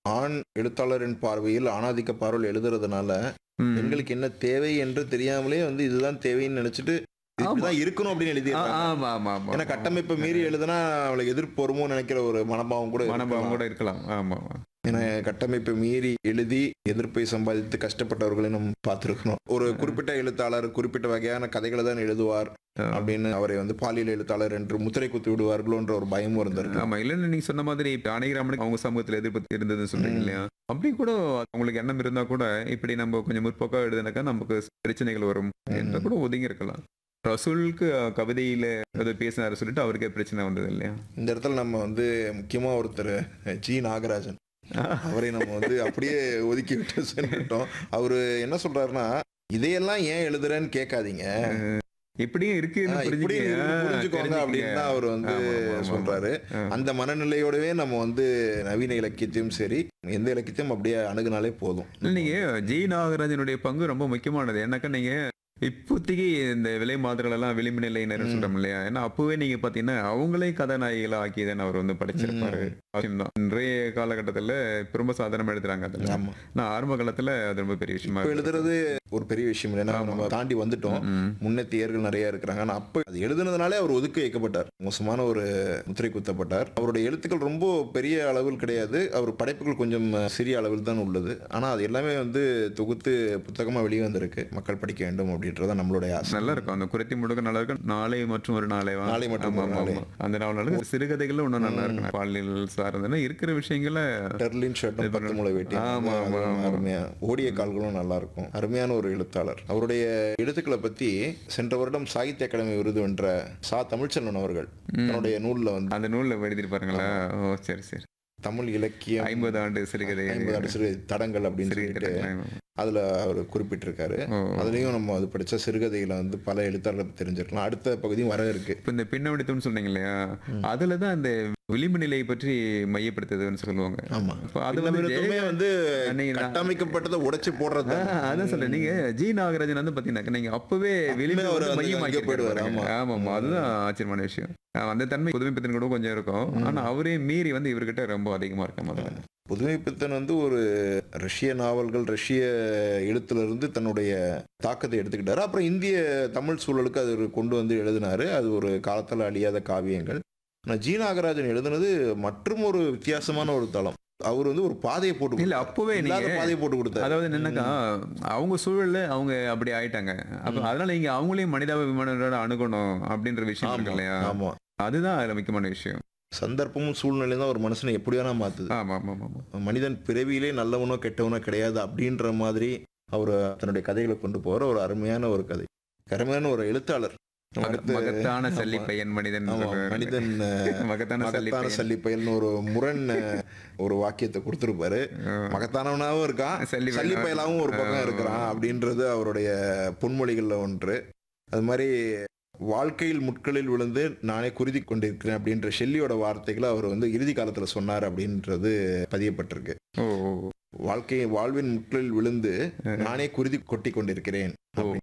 ஆண் எழுத்தாளரின் பார்வையில் ஆணாதிக்க பார்வையில் எழுதுறதுனால ம். பெண்களுக்கு என்ன தேவை என்று தெரியாமலே வந்து இதுதான் தேவைன்னு நினைச்சிட்டு இதுதான் இருக்கணும் அப்படின்னு ஆ, எழுதிடுறாங்க ஆமா ஆமா ஆமா ஏன்னா கட்டமைப்பை மீறி எழுதுனா அவளுக்கு எதிர்ப்பு வருமோ நினைக்கிற ஒரு மனபாவம் கூட மனபாவம் இருக்கலாம். கூட இருக்கலாம் ஆமா ஆமா ஏன்னா கட்டமைப்பை மீறி எழுதி எதிர்ப்பை சம்பாதித்து கஷ்டப்பட்டவர்களை நம்ம பார்த்துருக்கணும் ஒரு குறிப்பிட்ட எழுத்தாளர் குறிப்பிட்ட வகையான கதைகளை தான் எழுதுவார் ஆ. அப்படின்னு அவரை வந்து பாலியல் எழுத்தாளர் என்று முத்திரை குத்தி விடுவார்களோன்ற ஒரு பயமும் இருந்திருக்கு ஆமா இல்லன்னு நீங்க சொன்ன மாதிரி இப்ப அணைகிராமனுக்கு அவங்க சமூகத்துல எதிர்ப்பு இருந்ததுன்னு சொல்றீங்க ம். இல்லையா அப்படி கூட அவங்களுக்கு எண்ணம் இருந்தா கூட இப்படி நம்ம கொஞ்சம் முற்போக்கா எழுதுனாக்கா நமக்கு பிரச்சனைகள் வரும் என்ற கூட ஒதுங்கி இருக்கலாம் ரசூலுக்கு அஹ், கவிதையில ஏதோ பேசினாரு சொல்லிட்டு அவருக்கே பிரச்சனை வந்தது இல்லையா இந்த இடத்துல நம்ம வந்து முக்கியமா ஒருத்தர் ஜி நாகராஜன் அவரை நம்ம வந்து அப்படியே ஒதுக்கி விட்டு சென்றுட்டோம் அவரு என்ன சொல்றாருன்னா இதையெல்லாம் ஏன் எழுதுறேன்னு கேட்காதீங்க இப்படியும் இருக்குன்னு ஆஹ் இப்படி புரிஞ்சுக்க, ஆஹ், புரிஞ்சுக்கோங்க தெரிஞ்சுக்கங்க. அப்படின்னு தான் அவர் வந்து ஆமா, ஆமா, ஆமா. சொல்றாரு ஆ. அந்த மனநிலையோடவே நம்ம வந்து நவீன இலக்கியத்தையும் சரி எந்த இலக்கியத்தையும் அப்படியே அணுகுனாலே போதும் இல்ல, நீங்க ஜி நாகராஜனுடைய பங்கு ரொம்ப முக்கியமானது என்னக்கா நீங்க இப்போதைக்கு இந்த விலை மாதிரிகள் எல்லாம் விளிம்பு நிலையினர் ம். சொல்றோம் இல்லையா ஏன்னா அப்பவே நீங்க பாத்தீங்கன்னா அவங்களே கதாநாயகிகளா ஆக்கி தானே அவர் வந்து படைச்சிருப்பாரு அவசியம்தான். இன்றைய காலகட்டத்துல இப்ப ரொம்ப சாதாரணமா எழுதுறாங்க அதுல ஆமா நான் ஆரம்ப காலத்துல அது ரொம்ப பெரிய விஷயமா இப்ப இருந்தது. எழுதுறது ஒரு பெரிய விஷயம் இல்லை ஏன்னா ஆமா. நம்ம தாண்டி வந்துட்டோம் ம். முன்னேத்தியர்கள் நிறைய இருக்கிறாங்க ஆனா அப்ப அது எழுதுனதுனாலே அவர் ஒதுக்கி வைக்கப்பட்டார் மோசமான ஒரு முத்திரை குத்தப்பட்டார் அவருடைய எழுத்துக்கள் ரொம்ப பெரிய அளவில் கிடையாது அவர் படைப்புகள் கொஞ்சம் சிறிய அளவில் தான் உள்ளது ஆனா அது எல்லாமே வந்து தொகுத்து புத்தகமா வெளியே வந்திருக்கு மக்கள் படிக்க வேண்டும் அப்படின்றத நம்மளுடைய ஆசை நல்லா இருக்கும் அந்த குறைத்தி முடுக்க நல்லா இருக்கும் நாளை மற்றும் ஒரு நாளை வா. நாளை மற்றும் ஆமா, ஒரு ஆமா, நாளை. ஆமா. அந்த நாவல் நல்லா இருக்கும். சிறுகதைகளும் இன்னும் நல்லா ம். இருக்கும் பாலியல் சார்ந்தன இருக்கிற விஷயங்களை டெர்லின் ஷர்ட்டும் இது பத்து முளை வெட்டி ஆமா, ஆமா, ஆமா. அருமையா ஓடிய கால்களும் நல்லா இருக்கும் அருமையான ஒரு எழுத்தாளர் அவருடைய எழுத்துக்களை பத்தி சென்ற வருடம் சாகித்ய அகாடமி விருது வென்ற சா தமிழ்ச்செல்வன் அவர்கள் தன்னுடைய நூல்ல வந்து அந்த நூல்ல எழுதிருப்பாருங்களா ஓ சரி சரி தமிழ் இலக்கியம் ஐம்பது ஆண்டு சிறுகதை ஐம்பது ஆண்டு சிறு தடங்கள் அப்படின்னு சிறுகதை சொல்லிட்டு அதுல அவர் குறிப்பிட்டிருக்காரு ஓ. அதுலயும் நம்ம அது படிச்ச சிறுகதையில வந்து பல எழுத்தாளர்கள் தெரிஞ்சிருக்கலாம் அடுத்த பகுதியும் வர இருக்கு இப்ப இந்த பின்னவடித்தம்னு சொன்னீங்க இல்லையா அதுலதான் அந்த விளிம்பு நிலையை பற்றி மையப்படுத்துதுன்னு சொல்லுவாங்க ஆமா இப்ப அது வந்து எல்லாமே வந்து நீங்க நான்- கட்டமைக்கப்பட்டதை உடைச்சு போடுறது ஆ, அதான் சொல்றேன் நீங்க ஜி நாகராஜன் வந்து பாத்தீங்கன்னா நீங்க அப்பவே விளிம்பு அவரு வந்து வந்து மையமாக்கி அங்கே போயிடுவாரு, ஆமா ஆமா. ஆமா அதுதான் ஆச்சரியமான விஷயம் ஆ, அந்த தன்மை புதுமைப்பித்தன் கூட கொஞ்சம் இருக்கும் ஆனா அவரே மீறி வந்து இவர்கிட்ட ரொம்ப அதிகமா இருக்க முதல்ல புதுமை பித்தன் வந்து ஒரு ரஷ்ய நாவல்கள் ரஷ்ய எழுத்துல இருந்து தன்னுடைய தாக்கத்தை எடுத்துக்கிட்டாரு அப்புறம் இந்திய தமிழ் சூழலுக்கு அது ஒரு கொண்டு வந்து எழுதினாரு அது ஒரு காலத்துல அழியாத காவியங்கள் ஆனால் ஜி நாகராஜன் எழுதுனது மற்றும் ஒரு வித்தியாசமான ஒரு தளம் அவர் வந்து ஒரு பாதையை போட்டு இல்ல அப்பவே இல்லாத நீங்க பாதையை போட்டு கொடுத்தாரு அதாவது என்னன்னாக்கா அவங்க சூழல்ல அவங்க அப்படி ஆயிட்டாங்க அப்ப அதனால நீங்க அவங்களையும் மனிதாபிமானோட அணுகணும் அப்படின்ற விஷயம் இருக்கு ஆமா இல்லையா ஆமா அதுதான் அதுல முக்கியமான விஷயம் சந்தர்ப்பமும் சூழ்நிலையும் தான் ஒரு மனுஷனை எப்படி வேணா மாத்துது ஆமா ஆமா ஆமா ஆமா மனிதன் பிறவியிலே நல்லவனோ கெட்டவனோ கிடையாது அப்படின்ற மாதிரி அவர் தன்னுடைய கதைகளை கொண்டு போற ஒரு அருமையான ஒரு கதை அருமையான ஒரு எழுத்தாளர் மக- அடுத்து- மகத்தான சல்லி ஆமா. பையன் மனிதன் ஆமா, சொல்றாரு. மனிதன் அஹ், மகத்தான சல்லி மகத்தான பையன் சல்லிப்பயல்னு ஒரு முரண் அஹ், ஒரு வாக்கியத்தை கொடுத்திருப்பாரு ஆ. மகத்தானவனாவும் இருக்கான் சல்லி சல்லி பையன். பயலாவும் ஒரு பக்கம் ஆ. இருக்கிறான் அப்படின்றது அவருடைய பொன்மொழிகள்ல ஒன்று அது மாதிரி வாழ்க்கையில் முட்களில் விழுந்து நானே குருதி கொண்டிருக்கிறேன் அப்படின்ற ஷெல்லியோட வார்த்தைகளை அவர் வந்து இறுதி காலத்துல சொன்னார் அப்படின்றது பதியப்பட்டிருக்கு ஓ ஓ, ஓ. வாழ்க்கை வாழ்வின் முட்களில் விழுந்து நானே குருதி கொட்டி கொண்டிருக்கிறேன் ஓ. அப்படி.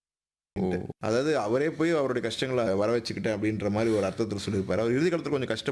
ஓ அதாவது அவரே போய் அவருடைய கஷ்டங்களை வர வச்சுக்கிட்டேன் அப்படின்ற மாதிரி ஒரு அர்த்தத்தில் சொல்லியிருப்பாரு அவர் இறுதி காலத்துல கொஞ்சம் கஷ்டம்